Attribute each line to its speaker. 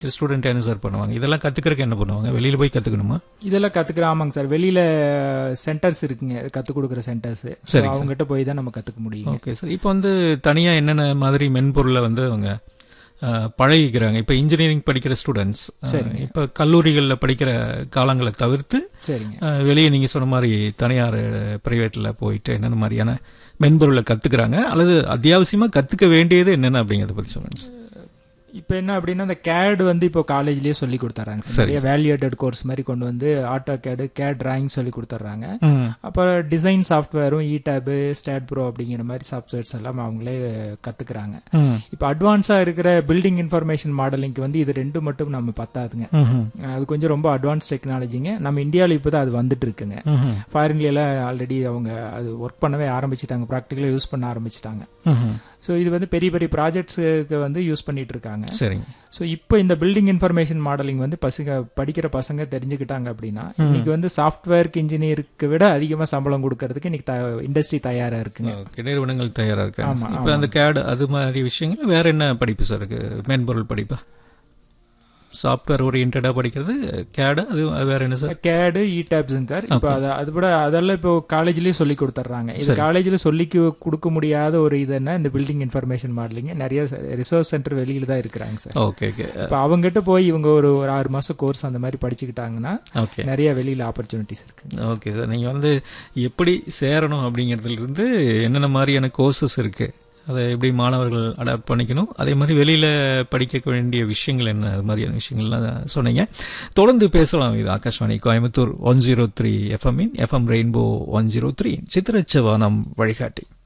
Speaker 1: Student என்ன sir பண்ணுவாங்க இதெல்லாம் கத்துக்கிறதுக்கு என்ன பண்ணுவாங்க வெளியில போய் கத்துக்கணுமா
Speaker 2: இதெல்லாம் கத்துக்கிற ஆமாங்க சார் வெளியில சென்டர்ஸ் இருக்குங்க கத்துக் கொடுக்குற சென்டர்ஸ்
Speaker 1: சரிங்க சார்.
Speaker 2: அவங்ககிட்ட போய் தான் நம்ம கத்துக்க முடியும்
Speaker 1: ஓகே சார் இப்போ வந்து தனியா என்னென்ன மாதிரி மென்பொருளை வந்து அவங்க அஹ், பழகிக்கிறாங்க இப்போ இன்ஜினியரிங் படிக்கிற ஸ்டூடெண்ட்ஸ்
Speaker 2: சரிங்க.
Speaker 1: இப்போ கல்லூரிகளில் படிக்கிற காலங்களை தவிர்த்து
Speaker 2: சரிங்க
Speaker 1: அஹ், வெளியே நீங்க சொன்ன மாதிரி தனியார் பிரைவேட்ல போயிட்டு என்னென்ன மாதிரியான மென்பொருளை கத்துக்கிறாங்க அல்லது அத்தியாவசியமா கத்துக்க வேண்டியது என்னென்ன அப்படிங்கறத பத்தி சொல்லுங்க சார்.
Speaker 2: இப்போ என்ன அப்படின்னா இந்த கேட் வந்து இப்போ காலேஜ்லயே சொல்லி கொடுத்துட்றாங்க
Speaker 1: சரி,
Speaker 2: நிறைய வேல்யூட்டட் கோர்ஸ் மாதிரி கொண்டு வந்து ஆட்டோ கேடு கேட் டிராயிங் சொல்லி கொடுத்துட்றாங்க
Speaker 1: ம்.
Speaker 2: அப்புறம் டிசைன் சாஃப்ட்வேரும் இ டேபு ஸ்டாட் ப்ரோ அப்படிங்கிற மாதிரி சாஃப்ட்வேர்ஸ் எல்லாம் அவங்களே கத்துக்கிறாங்க
Speaker 1: ம்.
Speaker 2: இப்போ அட்வான்ஸா இருக்கிற பில்டிங் இன்ஃபர்மேஷன் மாடலிங்க்கு வந்து இது ரெண்டு மட்டும் நம்ம பத்தாதுங்க
Speaker 1: ம்ஹும்.
Speaker 2: அது கொஞ்சம் ரொம்ப அட்வான்ஸ் டெக்னாலஜிங்க நம்ம இந்தியாவில் இப்போ தான் அது வந்துட்டு இருக்குங்க
Speaker 1: ம்ஹும்.
Speaker 2: ஃபாரின்ல எல்லாம் ஆல்ரெடி அவங்க அது ஒர்க் பண்ணவே ஆரம்பிச்சிட்டாங்க ப்ராக்டிக்கலாக யூஸ் பண்ண ஆரம்பிச்சிட்டாங்க
Speaker 1: ம்ஹும்.
Speaker 2: ஸோ இது வந்து பெரிய பெரிய ப்ராஜெக்ட்ஸுக்கு வந்து யூஸ் பண்ணிட்டு இருக்காங்க
Speaker 1: சரிங்க
Speaker 2: ஸோ இப்போ இந்த பில்டிங் இன்ஃபர்மேஷன் மாடலிங் வந்து பசங்க படிக்கிற பசங்க தெரிஞ்சுக்கிட்டாங்க அப்படின்னா இன்னைக்கு வந்து சாஃப்ட்வேருக்கு இன்ஜினியருக்கு விட அதிகமாக சம்பளம் கொடுக்கறதுக்கு இன்னைக்கு இண்டஸ்ட்ரி தயாரா இருக்குங்க
Speaker 1: ஓகே நிறுவனங்கள் தயாரா இருக்காங்க
Speaker 2: ஆமா,
Speaker 1: இப்போ அந்த கேட் அது மாதிரி விஷயங்கள் வேற என்ன படிப்பு சார் இருக்கு மென்பொருள் படிப்பு சாஃப்ட்வேர் ஓரியன்டா படிக்கிறது கேடு அது அது வேற என்ன சார்
Speaker 2: கேடு இ டேப்ஸுங்க சார் இப்போ அதை அது விட அதெல்லாம் இப்போ காலேஜ்லயே சொல்லி கொடுத்துட்றாங்க இது காலேஜில் சொல்லி கு- கொடுக்க முடியாத ஒரு இது என்ன இந்த பில்டிங் இன்ஃபர்மேஷன் மாடலிங் நிறைய ரிசர்ச் சென்டர் வெளியில தான் இருக்கிறாங்க சார்
Speaker 1: ஓகே ஓகே
Speaker 2: இப்போ அவங்ககிட்ட போய் இவங்க ஒரு ஒரு ஆறு மாசம் கோர்ஸ் அந்த மாதிரி படிச்சுக்கிட்டாங்கன்னா
Speaker 1: ஓகே
Speaker 2: நிறைய வெளியில ஆப்பர்ச்சுனிட்டிஸ் இருக்கு
Speaker 1: ஓகே சார் நீங்கள் வந்து எப்படி சேரணும் அப்படிங்கிறதுல இருந்து என்னென்ன மாதிரியான கோர்சஸ் இருக்கு அதை எப்படி மாணவர்கள் அடாப்ட் பண்ணிக்கணும் அதே மாதிரி வெளியில படிக்க வேண்டிய விஷயங்கள் என்ன அது மாதிரியான விஷயங்கள்லாம் சொன்னீங்க தொடர்ந்து பேசலாம் இது Akashvani Coimbatore one zero three எஃப்எம்மின் FM Rainbow one zero three சித்திரச்சவானம் வழிகாட்டி